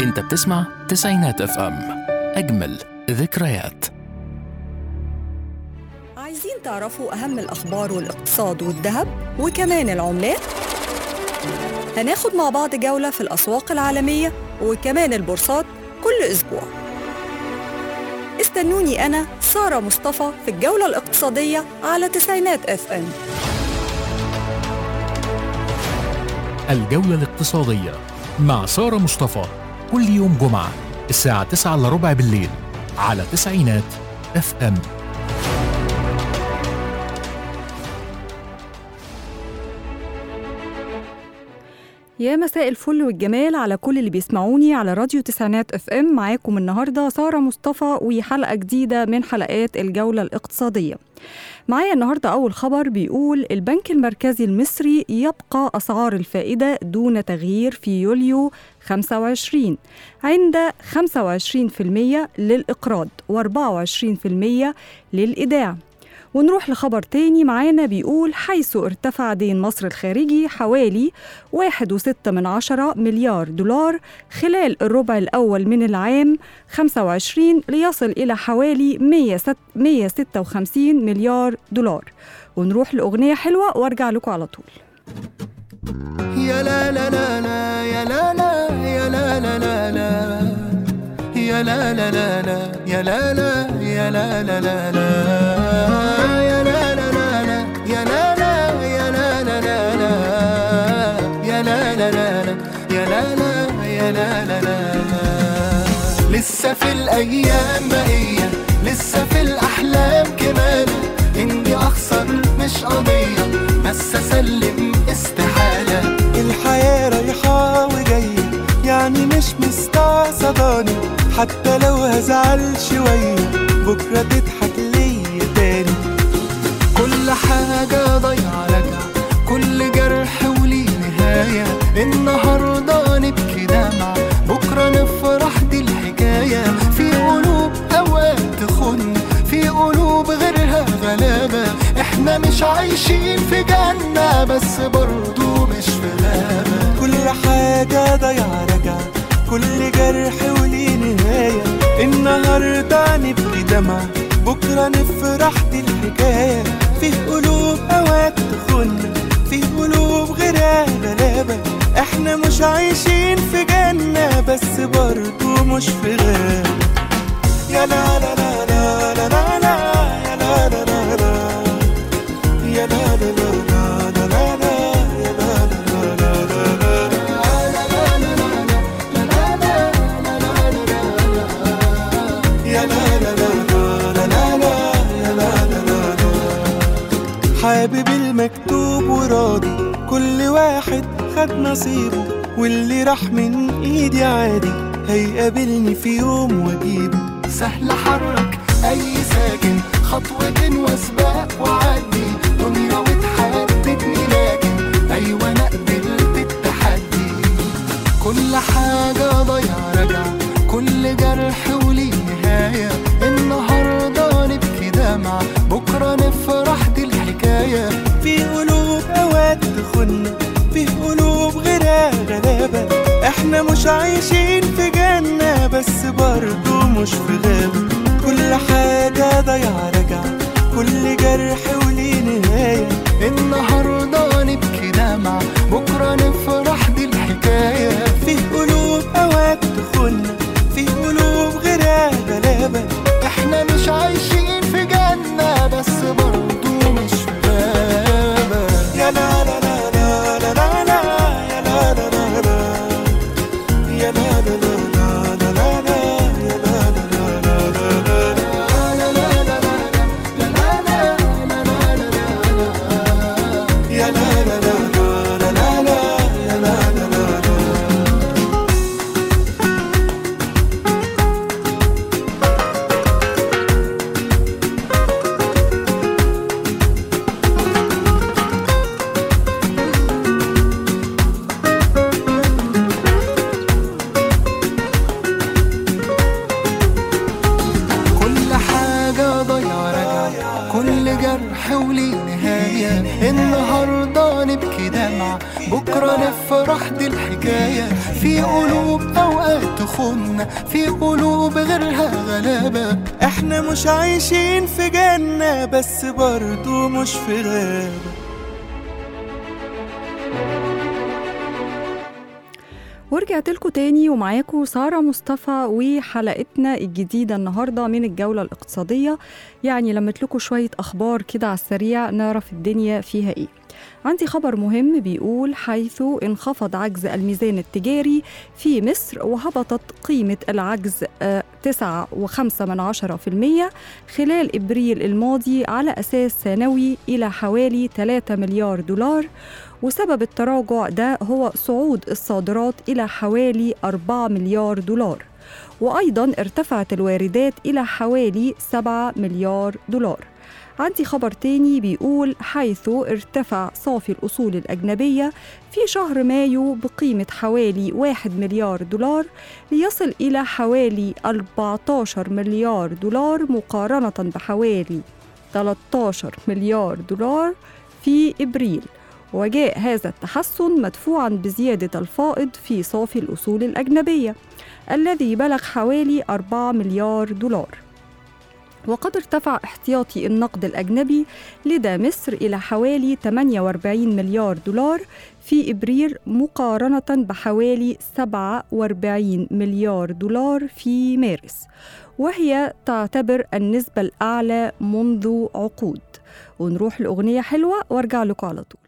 انت بتسمع تسعينات اف ام اجمل ذكريات عايزين تعرفوا أهم الأخبار والاقتصاد والذهب وكمان العملات؟ هناخد مع بعض جولة في الأسواق العالمية وكمان البورصات كل أسبوع استنوني أنا سارة مصطفى في الجولة الاقتصادية على تسعينات اف ام الجولة الاقتصادية مع سارة مصطفى كل يوم جمعة الساعة 9 إلا ربع بالليل على تسعينات اف ام يا مساء الفل والجمال على كل اللي بيسمعوني على راديو تسعينات اف ام معاكم النهارده ساره مصطفى وحلقه جديده من حلقات الجوله الاقتصاديه. معايا النهارده اول خبر بيقول البنك المركزي المصري يبقى اسعار الفائده دون تغيير في يوليو 25 عند 25% للاقراض و24% للايداع. ونروح لخبر تاني معانا بيقول حيث ارتفع دين مصر الخارجي حوالي 1.6 من عشرة مليار دولار خلال الربع الأول من العام 25 ليصل إلى حوالي 156 مليار دولار ونروح لأغنية حلوة وارجع لكم على طول يا لا لا لا لا يا لا لا يا لا لا لا لا يا لا لا لا لا يا لا لا يا لا لا لا لا يا لا لا لا لا يا لا لا يا لا لا لا لا يا لا لا لا لا يا لا لا يا لا لا لا لا لسه في الايام بقيه لسه في الاحلام كمان اني اخسر مش قضيه بس اسلم استحاله الحياة رايحة وجاية يعني مش مستعصباني حتى لو هزعل شوية بكرة تضحك ليا تاني كل حاجة ضايعة راجعة كل جرح وليه نهاية النهاردة نبكي دمعة بكرة نفرح دي الحكاية في قلوب أوقات تخن في قلوب غيرها غلابة احنا مش عايشين في جنة بس برضو مش في غابة كل حاجة ضايعة راجعة كل جرح وليه نهاية النهاردة نبكي دمعة بكرة نفرح دي الحكاية في قلوب أوقات تخن في قلوب غيرها غلابة احنا مش عايشين في جنة بس برضو مش في غابة يا لا لا لا لا لا لا لا يا لا لا لا لا يا لا لا لا لا لا لا لا يا لا لا لا لا لا لا يا لا لا لا لا لا لا يا لا لا لا لا حابب المكتوب وراضي كل واحد خد نصيبه واللي راح من ايدي عادي هيقابلني في يوم واجيبه سهل حرك أي ساكن خطوة وسباق وعدي دنيا وتحددني لكن أيوة أنا قبلت التحدي كل حاجة ضايعة راجعة كل جرح وليه نهاية النهاردة نبكي دمعة بكرة نفرح دي الحكاية في قلوب اوقات تخن في قلوب غيرها غلابة احنا مش عايشين في جنة بس برضو مش في غابة كل حاجة ضايعة راجعة كل جرح وليه نهاية النهاردة نبكي دمعة بكرة نفرح دي الحكاية في قلوب اوقات تخن في قلوب غيرها غلابة احنا مش عايشين في جنة بس برضو مش في غابة يا لا لا لا لا لا لا لا يا لا لا لا لا يا لا لا لا لا لا لا يا لا لا لا لا لا بكرة نفرح دي الحكاية في قلوب أوقات تخنا في قلوب غيرها غلابة احنا مش عايشين في جنة بس برضو مش في غابة ورجعت لكم تاني ومعاكم سارة مصطفى وحلقتنا الجديدة النهاردة من الجولة الاقتصادية يعني لمت لكم شوية أخبار كده على السريع نعرف الدنيا فيها إيه عندي خبر مهم بيقول حيث انخفض عجز الميزان التجاري في مصر وهبطت قيمة العجز آه، تسعة وخمسة من عشرة في المية خلال إبريل الماضي على أساس سنوي إلى حوالي 3 مليار دولار وسبب التراجع ده هو صعود الصادرات إلى حوالي 4 مليار دولار وأيضا ارتفعت الواردات إلى حوالي 7 مليار دولار عندي خبر تاني بيقول حيث ارتفع صافي الأصول الأجنبية في شهر مايو بقيمة حوالي 1 مليار دولار ليصل إلى حوالي 14 مليار دولار مقارنة بحوالي 13 مليار دولار في إبريل وجاء هذا التحسن مدفوعا بزيادة الفائض في صافي الأصول الأجنبية الذي بلغ حوالي 4 مليار دولار وقد ارتفع احتياطي النقد الأجنبي لدى مصر إلى حوالي 48 مليار دولار في إبريل مقارنة بحوالي 47 مليار دولار في مارس وهي تعتبر النسبة الأعلى منذ عقود ونروح لأغنية حلوة وارجع لكم على طول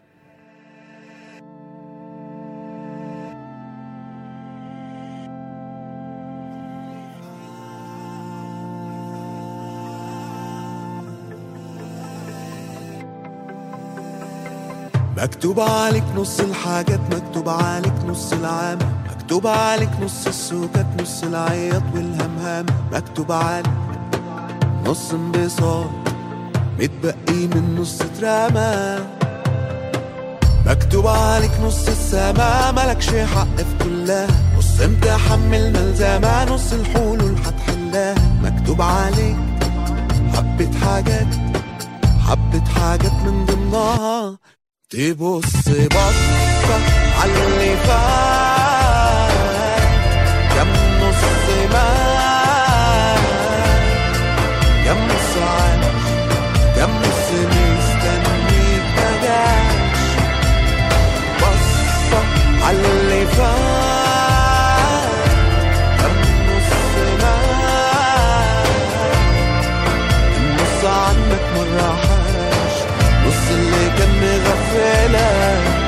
مكتوب عليك نص الحاجات مكتوب عليك نص العام مكتوب عليك نص السكات نص العياط والهمهام مكتوب عليك نص انبساط متبقي من نص اترمى مكتوب عليك نص السما ملكش حق في كلها نص امتحان من الملزمة نص الحلول هتحلها مكتوب عليك حبة حاجات حبة حاجات من ضمنها تبص بصة على اللي فات كم نص مات كم نص عاش كم نص مستنيك مجاش بصة على اللي فات كم نص مات النص عنك مرة حاش نص اللي كان مغفلك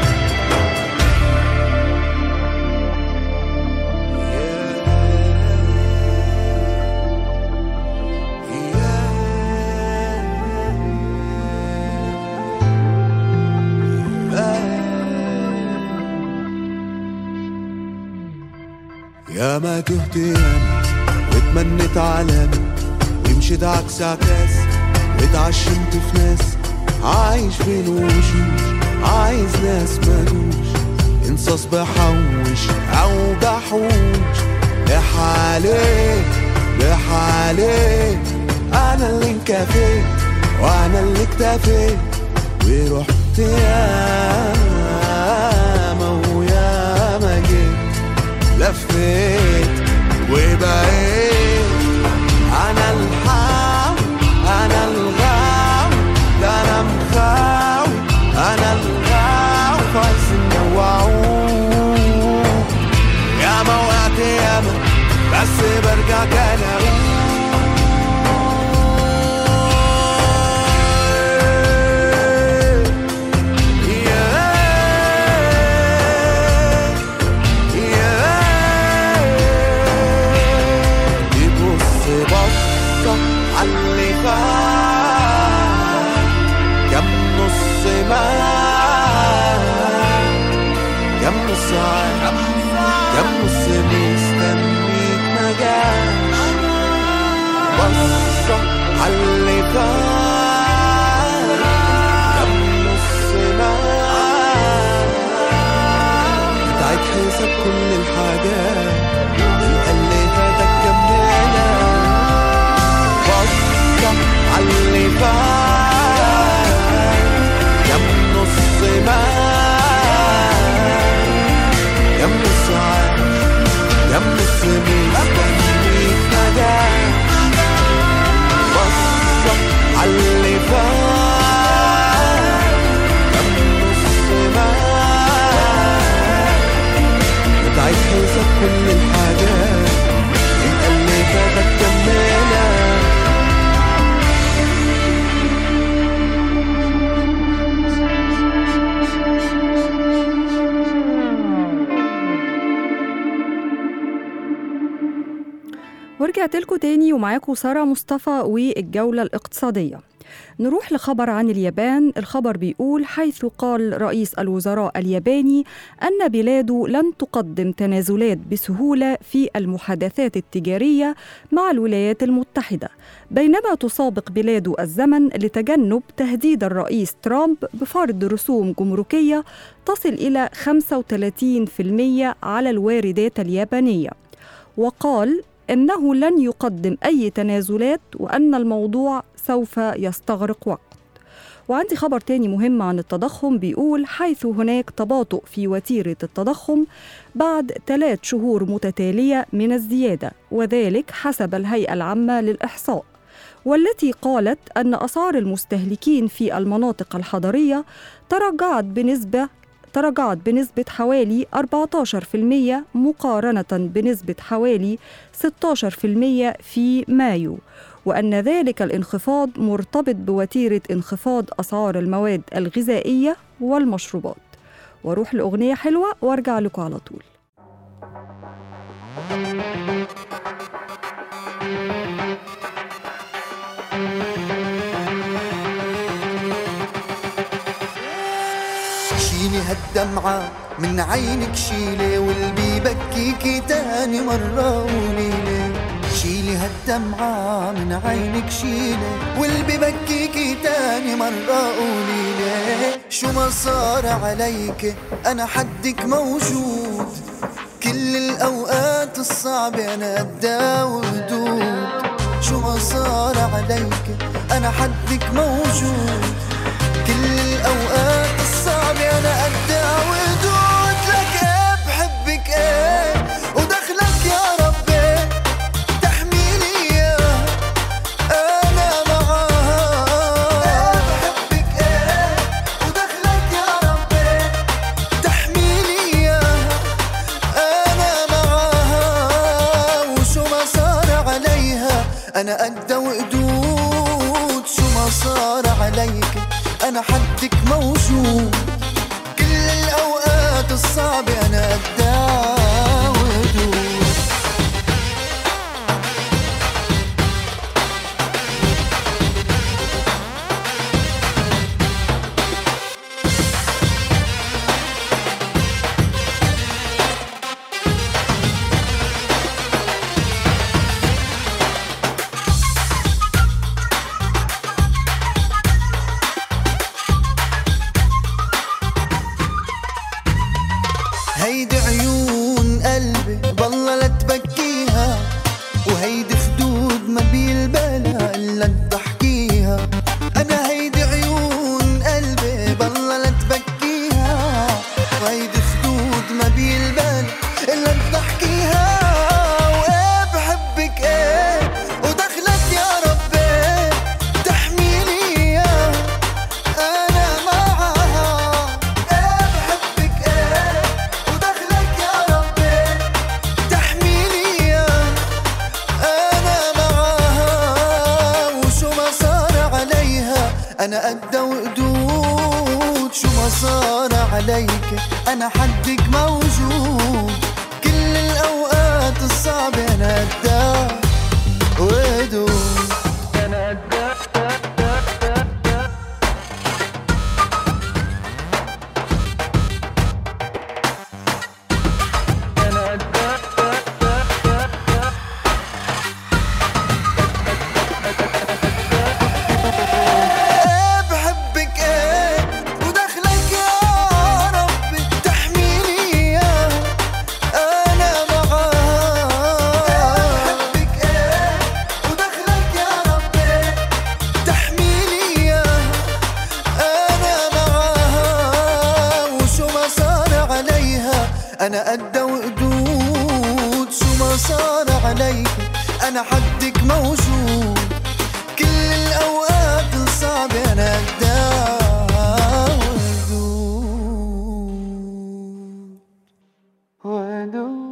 يا ما تهت ياما واتمنيت علامة ومشيت عكس عكاس واتعشمت في ناس عايش بين وشوش عايز ناس مالوش انصاص بحوش او بحوش لحالي لحالي انا اللي انكفيت وانا اللي اكتفيت ورحت ياما وياما جيت لفيت وبقيت انا الحاوي انا الغاوي ده انا مخاوي انا الغاوي عايزين نوعوه ياما وقعت ياما بس برجع كان يبص بصة عاللي فات كم نص مات كم نص عام كم نص مستنيك مجاش بصة عاللي فات كم نص مات بتعيد حساب كل الحاجات اللي فاتك كملها بصة عاللي فات كم نص مات ورجعت لكم تاني ومعاكم سارة مصطفى والجولة الاقتصادية نروح لخبر عن اليابان الخبر بيقول حيث قال رئيس الوزراء الياباني أن بلاده لن تقدم تنازلات بسهولة في المحادثات التجارية مع الولايات المتحدة بينما تسابق بلاده الزمن لتجنب تهديد الرئيس ترامب بفرض رسوم جمركية تصل إلى 35% على الواردات اليابانية وقال انه لن يقدم اي تنازلات وان الموضوع سوف يستغرق وقت وعندي خبر تاني مهم عن التضخم بيقول حيث هناك تباطؤ في وتيرة التضخم بعد ثلاث شهور متتالية من الزيادة وذلك حسب الهيئة العامة للإحصاء والتي قالت أن أسعار المستهلكين في المناطق الحضرية تراجعت بنسبة تراجعت بنسبة حوالي 14% مقارنة بنسبة حوالي 16% في مايو وأن ذلك الانخفاض مرتبط بوتيرة انخفاض أسعار المواد الغذائية والمشروبات واروح لأغنية حلوة وارجع لكم على طول شيلي هالدمعة من عينك شيلي واللي بكيكي تاني مرة قوليلي شيلي هالدمعة من عينك شيلي واللي بكيكي تاني مرة قوليلي شو ما صار عليك أنا حدك موجود كل الأوقات الصعبة أنا قدها وهدود شو ما صار عليك أنا حدك موجود كل الأوقات الصعبة أنا قدها ودود لك إيه بحبك إيه ودخلك يا ربي تحميلي إياه أنا معاها إيه بحبك إيه ودخلك يا ربي تحميلي إياه أنا معاها وشو ما صار عليها أنا قد وقدود شو ما صار عليك أنا حدك موجود كل الأوقات الصعبة أنا قدها ودود هيدي عيون قلبي بالله لا تبكيها وهيدي خدود ما بيلبالها الا تضحكيها انا هيدي عيون قلبي بالله لا تبكيها وهيدي خدود ما بيلبالها الا تضحكيها وايه بحبك ايه ودخلك يا ربي تحميلي اياه انا معاها ايه بحبك ايه ودخلك يا ربي تحميلي اياه انا معاها وشو ما صار عليها انا قد وقدود شو ما صار عليك انا حدك موجود كل الاوقات الصعبة انا قدها ودود انا قدها ايه بحبك ايه ودخلك يا ربي تحميلي اياه انا معاها بحبك ايه ودخلك يا ربي تحميلي اياه انا معاها وشو ما صار عليها انا قد وقدود شو ما صار عليك انا حدك موجود كل الأوقات الصعبة أنا قدها ودود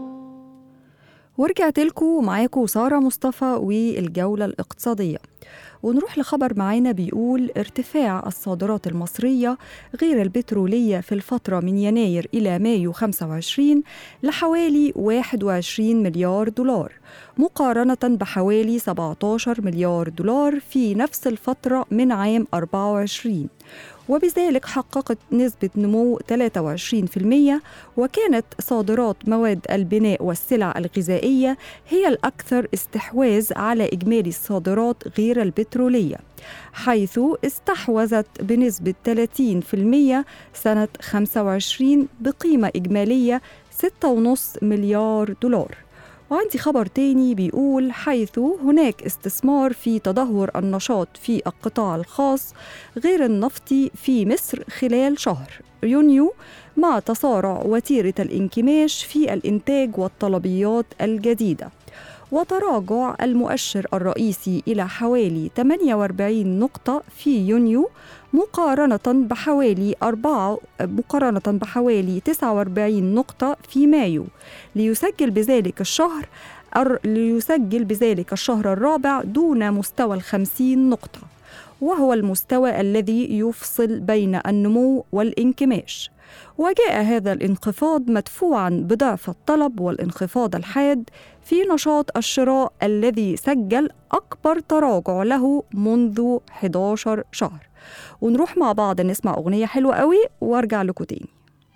ودود ورجعت لكم معاكم سارة مصطفى والجولة الاقتصادية ونروح لخبر معانا بيقول ارتفاع الصادرات المصرية غير البترولية في الفترة من يناير إلى مايو 25 لحوالي 21 مليار دولار مقارنة بحوالي 17 مليار دولار في نفس الفترة من عام 24 وبذلك حققت نسبة نمو 23% وكانت صادرات مواد البناء والسلع الغذائية هي الأكثر استحواذ على إجمالي الصادرات غير البترولية حيث استحوذت بنسبة 30% سنة 25 بقيمة إجمالية 6.5 مليار دولار وعندي خبر تاني بيقول حيث هناك استثمار في تدهور النشاط في القطاع الخاص غير النفطي في مصر خلال شهر يونيو مع تسارع وتيرة الانكماش في الإنتاج والطلبيات الجديدة وتراجع المؤشر الرئيسي إلى حوالي 48 نقطة في يونيو مقارنة بحوالي 4 مقارنة بحوالي 49 نقطة في مايو ليسجل بذلك الشهر ليسجل بذلك الشهر الرابع دون مستوى الخمسين نقطة وهو المستوى الذي يفصل بين النمو والانكماش وجاء هذا الانخفاض مدفوعا بضعف الطلب والانخفاض الحاد في نشاط الشراء الذي سجل أكبر تراجع له منذ 11 شهر ونروح مع بعض نسمع أغنية حلوة قوي وارجع لكم تاني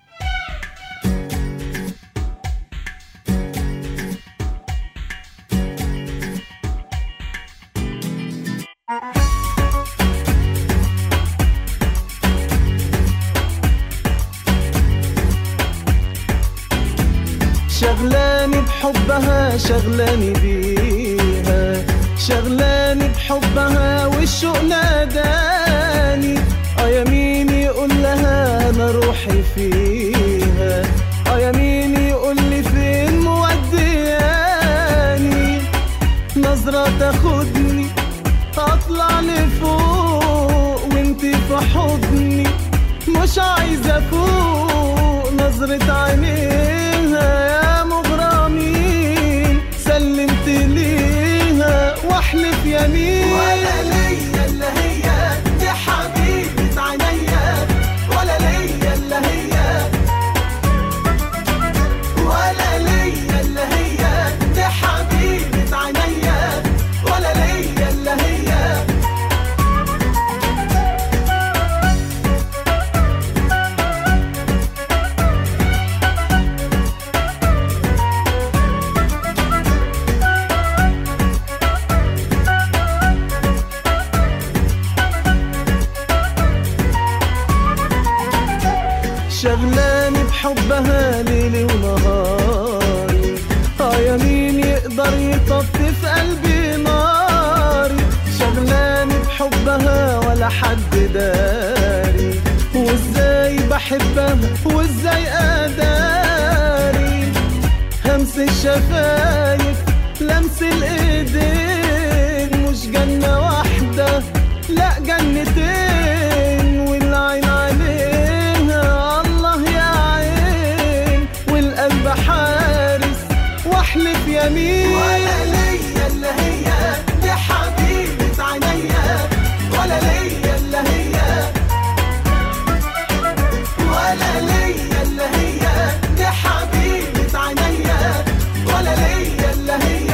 شغلاني بحبها شغلاني بيها شغلاني بحبها والشوق ناداني اه يمين يقول لها انا روحي فيها اه يمين يقول لي فين مودياني نظرة تاخدني اطلع لفوق وانتي في حضني مش عايزة فوق نظرة عينيها يا مغرمين سلمت ليها واحلف يمين ولا ليا الا هي دي حبيبة عينيا ولا ليا الا هي ولا ليا الا هي دي حبيبة عينيا ولا ليا الا هي شغلاني بحبها ليلي ونهاري اه يمين يقدر يطفي في قلبي ناري شغلاني بحبها ولا حد داري وازاي بحبها وازاي اداري همس الشفايف لمس الايدين مش جنة واحدة لا جنتين والعين عليها الله يا عين والقلب حارس واحلف يمين ولا ليا الا هي دي حبيبة عينيا ولا ليا الا هي ولا ليا الا هي دي حبيبة عينيا ولا ليا الا هي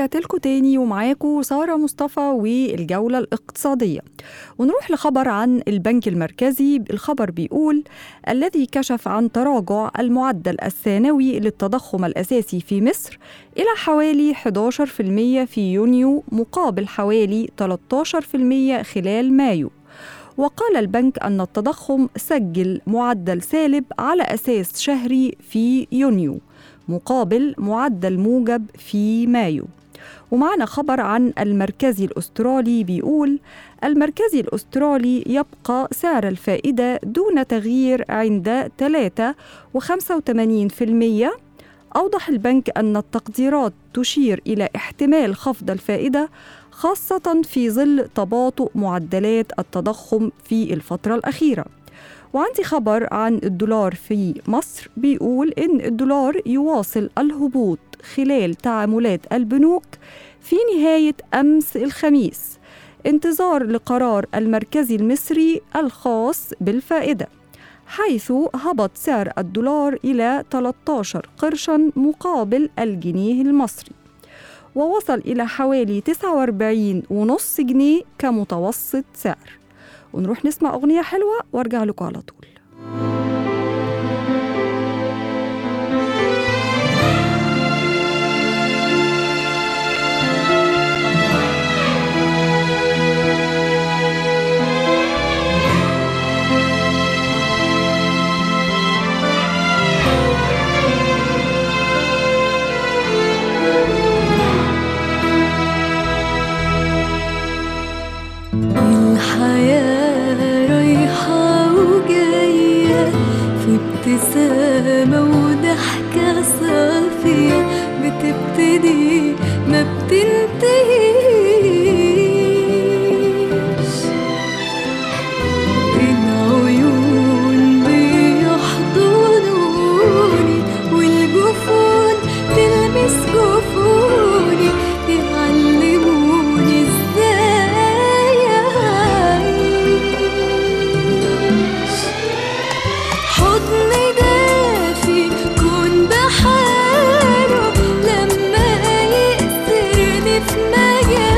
ورجعت لكم تاني ومعاكم سارة مصطفى والجولة الاقتصادية ونروح لخبر عن البنك المركزي الخبر بيقول الذي كشف عن تراجع المعدل الثانوي للتضخم الأساسي في مصر إلى حوالي 11% في يونيو مقابل حوالي 13% خلال مايو وقال البنك أن التضخم سجل معدل سالب على أساس شهري في يونيو مقابل معدل موجب في مايو ومعنا خبر عن المركزي الأسترالي بيقول المركزي الأسترالي يبقى سعر الفائدة دون تغيير عند 3 و85% أوضح البنك أن التقديرات تشير إلى احتمال خفض الفائدة خاصة في ظل تباطؤ معدلات التضخم في الفترة الأخيرة وعندي خبر عن الدولار في مصر بيقول إن الدولار يواصل الهبوط خلال تعاملات البنوك في نهاية أمس الخميس انتظار لقرار المركزي المصري الخاص بالفائدة حيث هبط سعر الدولار إلى 13 قرشا مقابل الجنيه المصري ووصل إلى حوالي 49 ونص جنيه كمتوسط سعر ونروح نسمع أغنية حلوة وارجع لكم على طول الحياة رايحة وجاية في ابتسامة وضحكة صافية بتبتدي ما بتنتهيش العيون بيحضنوني والجفون تلمس جفوني يعلموني ازاي اعيش حضن دافي كون بحاله لما يأسرني في مجال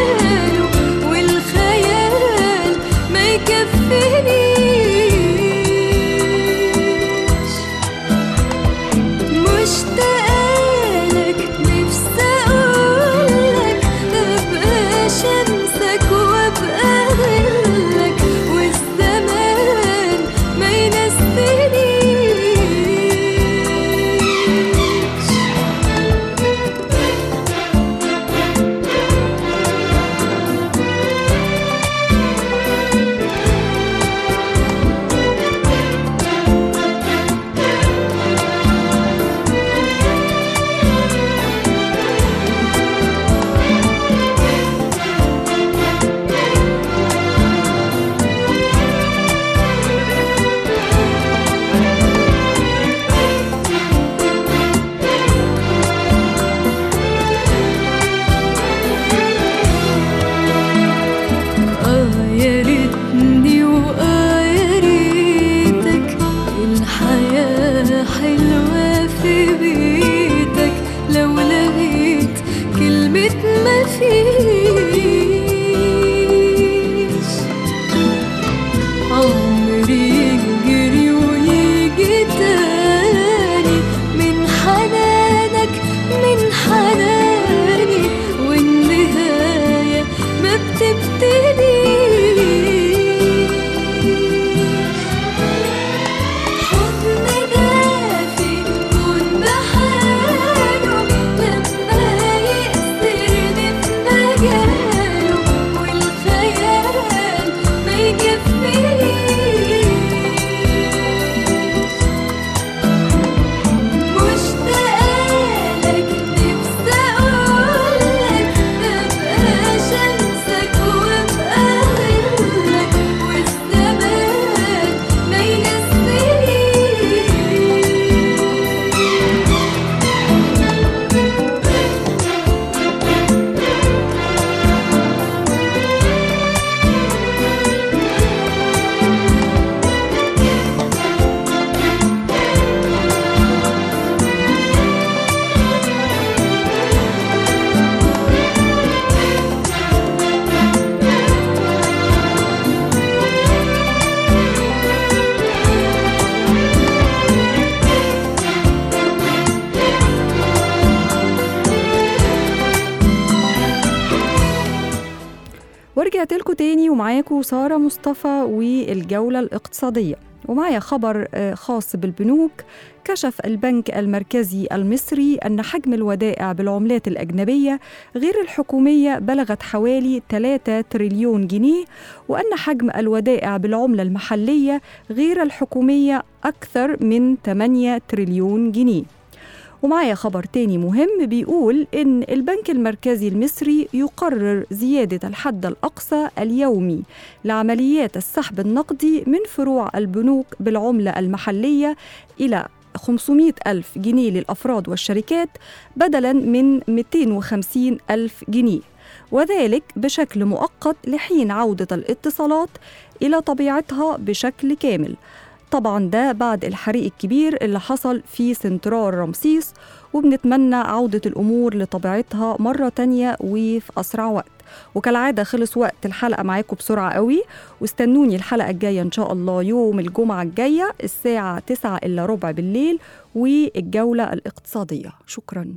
ورجعت لكم تاني ومعاكم سارة مصطفى والجولة الاقتصادية ومعايا خبر آه، خاص بالبنوك كشف البنك المركزي المصري أن حجم الودائع بالعملات الأجنبية غير الحكومية بلغت حوالي 3 تريليون جنيه وأن حجم الودائع بالعملة المحلية غير الحكومية أكثر من 8 تريليون جنيه ومعايا خبر تاني مهم بيقول إن البنك المركزي المصري يقرر زيادة الحد الأقصى اليومي لعمليات السحب النقدي من فروع البنوك بالعملة المحلية إلى 500 ألف جنيه للأفراد والشركات بدلاً من 250 ألف جنيه وذلك بشكل مؤقت لحين عودة الاتصالات إلى طبيعتها بشكل كامل طبعا ده بعد الحريق الكبير اللي حصل في سنترال رمسيس وبنتمنى عودة الأمور لطبيعتها مرة تانية وفي أسرع وقت وكالعادة خلص وقت الحلقة معاكم بسرعة قوي واستنوني الحلقة الجاية إن شاء الله يوم الجمعة الجاية الساعة 9 إلا ربع بالليل والجولة الاقتصادية شكراً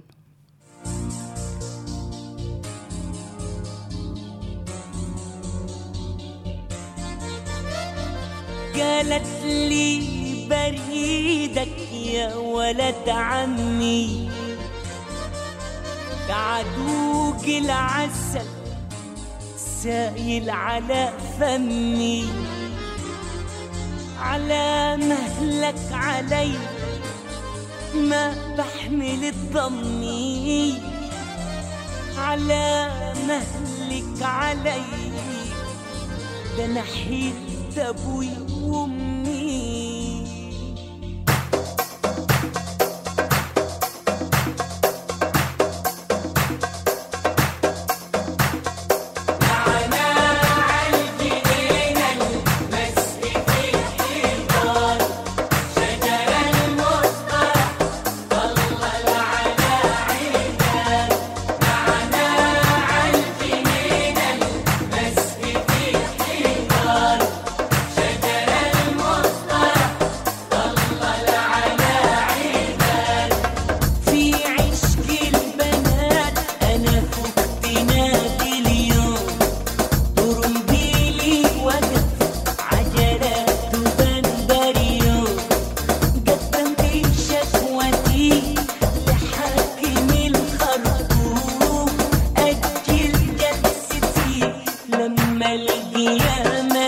قالت لي بريدك يا ولد عمي كعدوك العسل سايل على فمي على مهلك علي ما بحمل الضمي على مهلك علي ده نحيت ابوي وامي في عشق البنات انا فقت نادي اليوم طرمبيلي وقف عجلات بندريون قدمت شكوتي لحاكم الخرطوم اجل جلستي لما القيامه